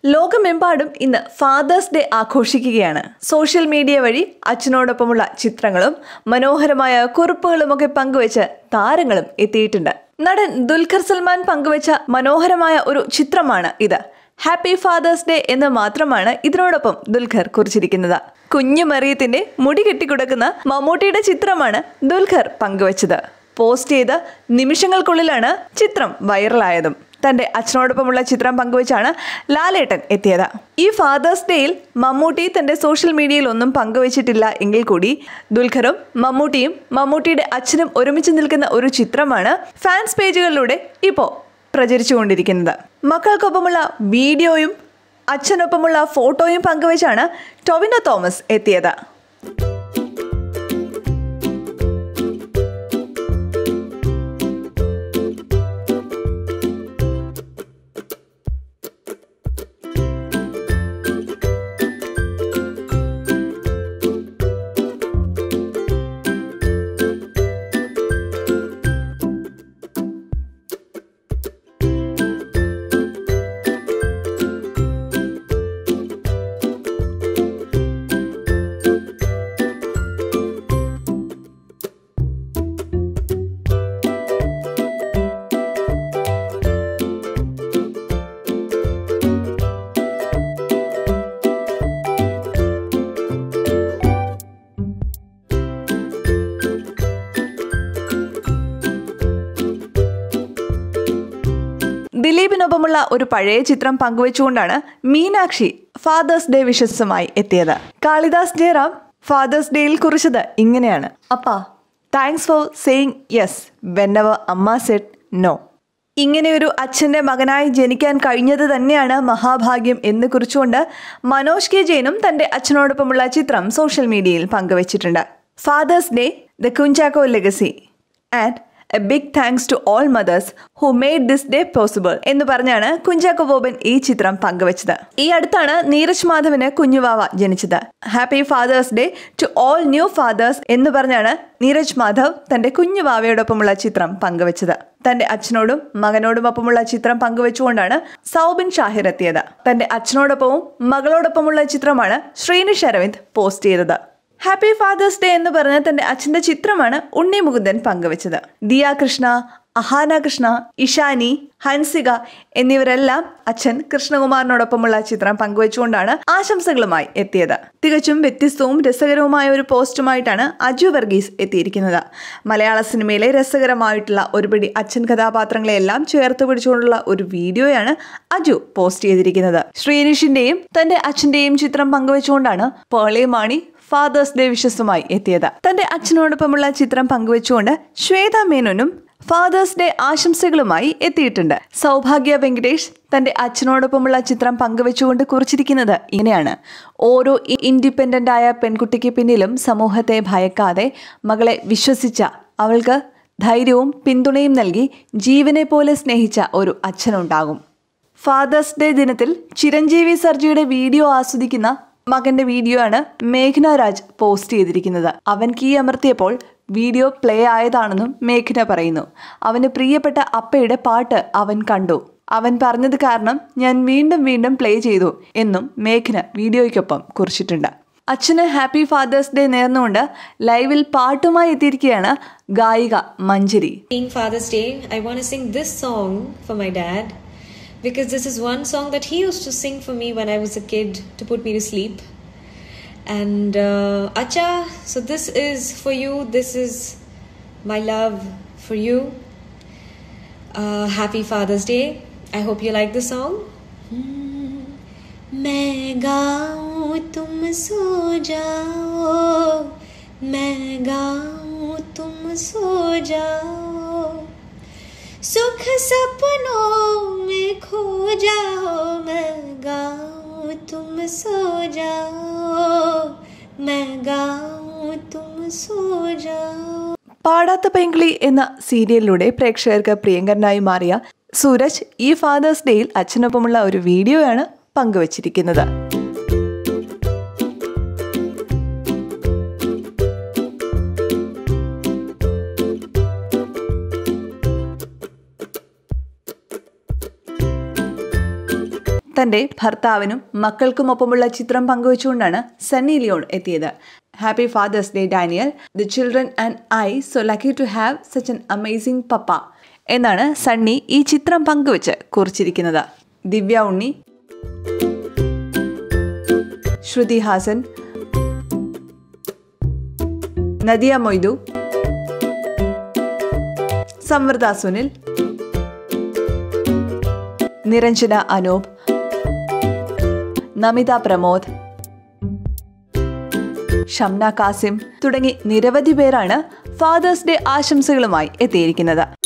ലോകമെമ്പാടും ഇന്ന് father's day ആഘോഷിക്കുകയാണ് സോഷ്യൽ മീഡിയ വഴി അച്ഛനോടൊപ്പമുള്ള ചിത്രങ്ങളും മനോഹരമായ കുറിപ്പുകളുമൊക്കെ പങ്കുവെച്ച് താരങ്ങളും എത്തിയിട്ടുണ്ട് നടൻ ദുൽഖർ സൽമാൻ പങ്കുവെച്ച മനോഹരമായ ഒരു ചിത്രമാണ് ഇത് ഹാപ്പി ഫാദേഴ്സ് ഡേ എന്ന് മാത്രമാണ് ഇതിനോടൊപ്പം ദുൽഖർ കുറിച്ചിരിക്കുന്നത് കുഞ്ഞു മറിയത്തിന്റെ മുടി കെട്ടിക്കിടക്കുന്ന മമ്മൂട്ടിയുടെ ചിത്രമാണ് ദുൽഖർ പങ്കുവച്ചത് പോസ്റ്റ് ചെയ്ത നിമിഷങ്ങൾക്കുള്ളിലാണ് ചിത്രം വൈറലായതും തന്റെ അച്ഛനോടൊപ്പമുള്ള ചിത്രം പങ്കുവച്ചാണ് ലാലേട്ടൻ എത്തിയത് ഈ ഫാദേഴ്സ് ഡേയിൽ മമ്മൂട്ടി തന്റെ സോഷ്യൽ മീഡിയയിൽ ഒന്നും പങ്കുവച്ചിട്ടില്ല എങ്കിൽ കൂടി ദുൽഖറും മമ്മൂട്ടിയും മമ്മൂട്ടിയുടെ അച്ഛനും ഒരുമിച്ച് നിൽക്കുന്ന ഒരു ചിത്രമാണ് ഫാൻസ് പേജുകളിലൂടെ ഇപ്പോൾ പ്രചരിച്ചുകൊണ്ടിരിക്കുന്നത് മക്കൾക്കൊപ്പമുള്ള വീഡിയോയും അച്ഛനൊപ്പമുള്ള ഫോട്ടോയും പങ്കുവച്ചാണ് ടൊവിനോ തോമസ് എത്തിയത് ദിലീപിനൊപ്പമുള്ള ഒരു പഴയ ചിത്രം പങ്കുവെച്ചുകൊണ്ടാണ് മീനാക്ഷി ഫാദേഴ്സ് ഡേ വിഷസുമായി എത്തിയത് കാളിദാസ് ജയറാം ഫാദേഴ്സ് ഡേയിൽ കുറിച്ചത് ഇങ്ങനെയാണ് അപ്പാ താങ്ക്സ് ഫോർ സെയിങ് യെസ് വെന്നവർ അമ്മ സെറ്റ് നോ ഇങ്ങനെ ഒരു അച്ഛൻ്റെ മകനായി ജനിക്കാൻ കഴിഞ്ഞത് തന്നെയാണ് മഹാഭാഗ്യം എന്ന് കുറിച്ചുകൊണ്ട് മനോജ് കെ ജെയിനും തൻ്റെ അച്ഛനോടൊപ്പമുള്ള ചിത്രം സോഷ്യൽ മീഡിയയിൽ പങ്കുവച്ചിട്ടുണ്ട് father's day the Kunchacko legacy and a big thanks to all mothers who made this day possible എന്ന് പറഞ്ഞാണ് കുഞ്ചാക്കോ ബോബൻ ഈ ചിത്രം പങ്കുവച്ചത് ഈ അടുത്താണ് നീരജ് മാധവന് കുഞ്ഞുവാവ ജനിച്ചത് happy father's day to all new fathers എന്ന് പറഞ്ഞാണ് നീരജ് മാധവ് തന്റെ കുഞ്ഞുവാവയോടൊപ്പമുള്ള ചിത്രം പങ്കുവച്ചത് തന്റെ അച്ഛനോടും മകനോടുമൊപ്പമുള്ള ചിത്രം പങ്കുവെച്ചുകൊണ്ടാണ് സൗബിൻ ഷാഹിർ എത്തിയത് തന്റെ അച്ഛനോടൊപ്പവും മകളോടൊപ്പമുള്ള ചിത്രമാണ് ശ്രീനിഷ് അരവിന്ദ് പോസ്റ്റ് ചെയ്തത് ഹാപ്പി ഫാദേഴ്സ് ഡേ എന്ന് പറഞ്ഞ തന്റെ അച്ഛന്റെ ചിത്രമാണ് ഉണ്ണി മുകുന്ദൻ പങ്കുവച്ചത് ദിയ കൃഷ്ണ അഹാന കൃഷ്ണ ഇഷാനി ഹൻസിക എന്നിവരെല്ലാം അച്ഛൻ കൃഷ്ണകുമാറിനോടൊപ്പമുള്ള ചിത്രം പങ്കുവച്ചുകൊണ്ടാണ് ആശംസകളുമായി എത്തിയത് തികച്ചും വ്യത്യസ്തവും രസകരവുമായ ഒരു പോസ്റ്റുമായിട്ടാണ് അജു വർഗീസ് എത്തിയിരിക്കുന്നത് മലയാള സിനിമയിലെ രസകരമായിട്ടുള്ള ഒരുപിടി അച്ഛൻ കഥാപാത്രങ്ങളെല്ലാം ചേർത്ത് പിടിച്ചുകൊണ്ടുള്ള ഒരു വീഡിയോയാണ് അജു പോസ്റ്റ് ചെയ്തിരിക്കുന്നത് ശ്രീനിഷിന്റെയും തന്റെ അച്ഛന്റെയും ചിത്രം പങ്കുവച്ചുകൊണ്ടാണ് പേളി മാണി ഫാദേഴ്സ് ഡേ വിഷസുമായി എത്തിയത് തന്റെ അച്ഛനോടൊപ്പമുള്ള ചിത്രം പങ്കുവച്ചുകൊണ്ട് ശ്വേത മേനോനും ഫാദേഴ്സ് ഡേ ആശംസകളുമായി എത്തിയിട്ടുണ്ട് സൗഭാഗ്യ വെങ്കടേഷ് തന്റെ അച്ഛനോടൊപ്പമുള്ള ചിത്രം പങ്കുവെച്ചുകൊണ്ട് കുറിച്ചിരിക്കുന്നത് ഇങ്ങനെയാണ് ഓരോ ഇൻഡിപെൻഡന്റ് ആയ പെൺകുട്ടിക്ക് പിന്നിലും സമൂഹത്തെ ഭയക്കാതെ മകളെ വിശ്വസിച്ച അവൾക്ക് ധൈര്യവും പിന്തുണയും നൽകി ജീവനെ പോലെ സ്നേഹിച്ച ഒരു അച്ഛനുണ്ടാകും ഫാദേഴ്സ് ഡേ ദിനത്തിൽ ചിരഞ്ജീവി സർജിയുടെ വീഡിയോ ആസ്വദിക്കുന്ന മകന്റെ വീഡിയോ ആണ് മേഘ്ന രാജ് പോസ്റ്റ് ചെയ്തിരിക്കുന്നത് അവൻ കീ അമർത്തിയപ്പോൾ വീഡിയോ പ്ലേ ആയതാണെന്നും മേഘ്ന പറയുന്നു അവന് പ്രിയപ്പെട്ട അപ്പയുടെ പാട്ട് അവൻ കണ്ടു അവൻ പറഞ്ഞത് കാരണം ഞാൻ വീണ്ടും വീണ്ടും പ്ലേ ചെയ്തു എന്നും മേഘ്ന വീഡിയോയ്ക്കൊപ്പം കുറിച്ചിട്ടുണ്ട് അച്ഛന് ഹാപ്പി ഫാദേഴ്സ് ഡേ നേർന്നുകൊണ്ട് ലൈവിൽ പാട്ടുമായി എത്തിയിരിക്കുകയാണ് ഗായിക മഞ്ജരി Being Father's Day, I want to sing this song for my dad because this is one song that he used to sing for me when I was a kid to put me to sleep. And uh, Acha, so this is for you. This is my love for you. Uh, happy Father's Day. I hope you like the song. मैं गाऊं तुम सो जाओ मैं गाऊं तुम सो जाओ सुख सपनों में खो जाओ मैं गाऊं तुम सो जाओ मैं गाऊं तुम सो जाओ പാടാത്ത പെങ്കിളി എന്ന സീരിയലിലൂടെ പ്രേക്ഷകർക്ക് പ്രിയങ്കരനായി മാറിയ സൂരജ് ഈ ഫാദേഴ്സ് ഡേയിൽ അച്ഛനൊപ്പമുള്ള ഒരു വീഡിയോയാണ് പങ്കുവച്ചിരിക്കുന്നത് തന്റെ ഭർത്താവിനും മക്കൾക്കുമൊപ്പമുള്ള ചിത്രം പങ്കുവച്ചുകൊണ്ടാണ് സണ്ണി ലിയോൺ എത്തിയത് happy father's day Daniel the children and I so lucky to have such an amazing papa എന്നാണ് സണ്ണി ഈ ചിത്രം പങ്കുവച്ച് കുറിച്ചിരിക്കുന്നത് ദിവ്യ ഉണ്ണി ശ്രുതി ഹാസൻ നദിയ മൊയ്തു സംവൃത സുനിൽ നിരഞ്ജന അനൂപ് നമിത പ്രമോദ് ഷംന കാസിം തുടങ്ങി നിരവധി പേരാണ് ഫാദേഴ്സ് ഡേ ആശംസകളുമായി എത്തിയിരിക്കുന്നത്